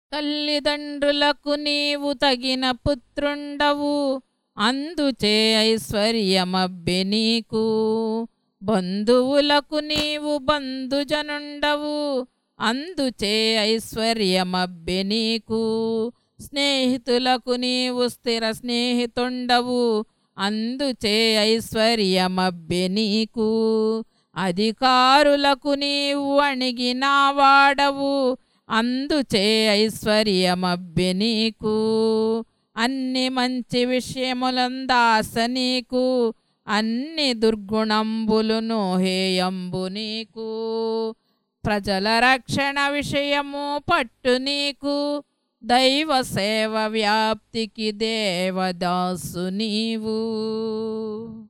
తల్లిదండ్రులకు నీవు తగిన పుత్రుండవు అందుచే ఐశ్వర్యమబ్బె నీకు బంధువులకు నీవు బంధుజనుండవు అందుచే ఐశ్వర్యమబ్బె నీకు స్నేహితులకు నీవు స్థిర స్నేహితుండవు అందుచే ఐశ్వర్యమబ్బె నీకు అధికారులకు నీవు అణిగిన వాడవు అందుచే ఐశ్వర్యమబ్బె నీకు అన్ని మంచి విషయములందాస నీకు అన్ని దుర్గుణంబులును హేయంబు నీకు ప్రజల రక్షణ విషయము పట్టు నీకు దైవ సేవ వ్యాప్తికి దేవదాసు నీవు